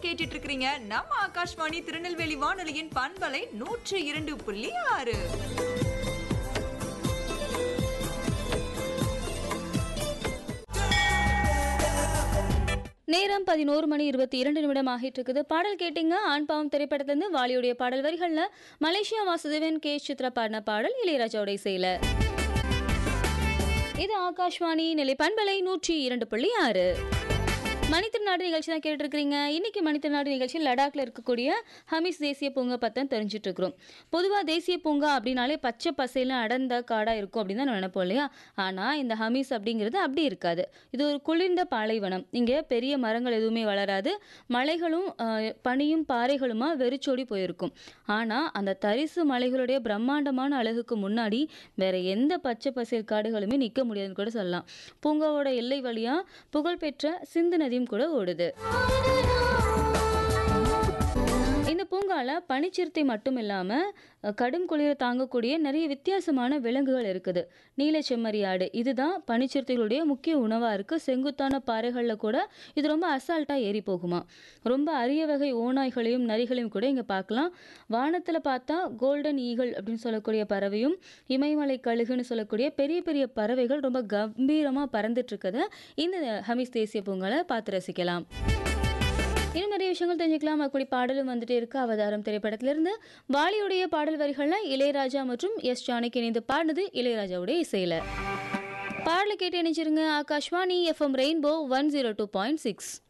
கேட்டுட்டு இருக்கிறீங்க நம்ம ஆகாஷ்வாணி திருநெல்வேலி வானொலியின் பண்பலை நூற்றி இரண்டு புள்ளி ஆறு நேரம் பதினோரு மணி இருபத்தி இரண்டு நிமிடம் ஆகிட்டு இருக்குது பாடல் கேட்டீங்க ஆண் பாவம் திரைப்படத்திலிருந்து வாலியுடைய பாடல் வரிகள்ல மலேசியா வாசுதேவன் கே சித்ரா பாடின பாடல் இளையராஜாவுடைய செயல இது ஆகாஷ்வாணி நிலை பண்பலை நூற்றி இரண்டு புள்ளி ஆறு மணித்திருநாடு நிகழ்ச்சி தான் கேட்டுட்டு இருக்கிறீங்க இன்னைக்கு மணித்திருநாடு நிகழ்ச்சி லடாக்ல இருக்கக்கூடிய ஹமிஸ் தேசிய பூங்கா பத்தம் தெரிஞ்சுட்டு இருக்கிறோம் பொதுவாக தேசிய பூங்கா அப்படின்னாலே பச்சை பசையில அடர்ந்த காடா இருக்கும் அப்படின்னு தான் நினைப்போம் இல்லையா ஆனால் இந்த ஹமிஸ் அப்படிங்கிறது அப்படி இருக்காது இது ஒரு குளிர்ந்த பாலைவனம் இங்கே பெரிய மரங்கள் எதுவுமே வளராது மலைகளும் அஹ், பனியும் பாறைகளுமா வெறிச்சோடி போயிருக்கும் ஆனால் அந்த தரிசு மலைகளுடைய பிரம்மாண்டமான அழகுக்கு முன்னாடி வேற எந்த பச்சை பசேல் காடுகளுமே நிற்க முடியாதுன்னு கூட சொல்லலாம் பூங்காவோட எல்லை வழியா புகழ்பெற்ற சிந்து நதியும் கூட ஓடுது இந்த பூங்கால பனிச்சிறுத்தை மட்டும் இல்லாம அஹ், கடும் குளிரை தாங்கக்கூடிய நிறைய வித்தியாசமான விலங்குகள் இருக்குது நீல செம்மறியாடு இதுதான் பனிச்சிறுத்தைகளுடைய முக்கிய உணவா இருக்கு செங்குத்தான பாறைகள்ல கூட இது ரொம்ப அசால்ட்டா ஏறி போகுமா ரொம்ப அரிய வகை ஓநாய்களையும் நரிகளையும் கூட இங்க பார்க்கலாம் வானத்துல பார்த்தா கோல்டன் ஈகிள் அப்படின்னு சொல்லக்கூடிய பறவையும் இமயமலை கழுகுன்னு சொல்லக்கூடிய பெரிய பெரிய பறவைகள் ரொம்ப கம்பீரமா பறந்துட்டு இருக்கதை இந்த ஹமிஸ் தேசிய பூங்கால பார்த்து ரசிக்கலாம் இன்னும் நிறைய விஷயங்கள் தெரிஞ்சுக்கலாம் அப்படி பாடலும் வந்துட்டே இருக்கு அவதாரம் திரைப்படத்திலிருந்து வாலியுடைய பாடல் வரிகள்ல இளையராஜா மற்றும் எஸ் ஜானகி இணைந்து பாடினது இளையராஜாவுடைய இசையில பாடலை கேட்டு இணைச்சிருங்க Akashvani FM rainbow one zero two point six